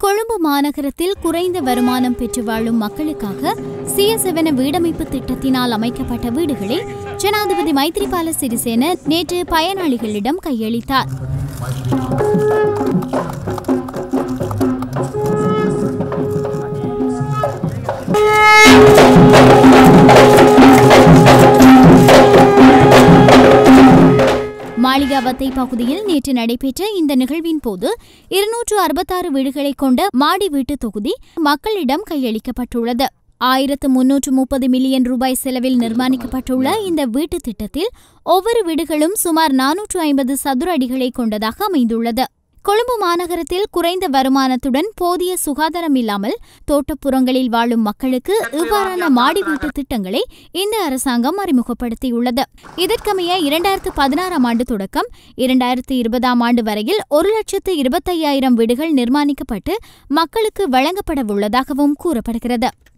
கொழும்பு மாநகரத்தில் குறைந்த வருமானம் பெற்று வாழும் மக்களுக்காக சிஎஸ்எவன வீடமைப்பு திட்டத்தினால் அமைக்கப்பட்ட வீடுகளை ஜனாதிபதி மைத்ரிபால சிறிசேன நேற்று பயனாளிகளிடம் கையளித்தார் மாளிகாவத்தை பகுதியில் நேற்று நடைபெற்ற இந்த நிகழ்வின் போது இருநூற்று அறுபத்தாறு வீடுகளை கொண்ட மாடி வீட்டு தொகுதி மக்களிடம் கையளிக்கப்பட்டுள்ளது ஆயிரத்து முன்னூற்று முப்பது மில்லியன் ரூபாய் செலவில் நிர்மாணிக்கப்பட்டுள்ள இந்த வீட்டு திட்டத்தில் ஒவ்வொரு வீடுகளும் சுமார் நானூற்று ஐம்பது சதுர அடிகளை கொண்டதாக அமைந்துள்ளது கொழும்பு மாநகரத்தில் குறைந்த வருமானத்துடன் போதிய சுகாதாரம் இல்லாமல் தோட்டப்புறங்களில் வாழும் மக்களுக்கு இவ்வாறான மாடி வீட்டு திட்டங்களை இந்த அரசாங்கம் அறிமுகப்படுத்தியுள்ளது இதற்கமைய இரண்டாயிரத்து பதினாறாம் ஆண்டு தொடக்கம் இரண்டாயிரத்து இருபதாம் ஆண்டு வரையில் ஒரு லட்சத்து இருபத்தையாயிரம் வீடுகள் நிர்மாணிக்கப்பட்டு மக்களுக்கு வழங்கப்படவுள்ளதாகவும் கூறப்படுகிறது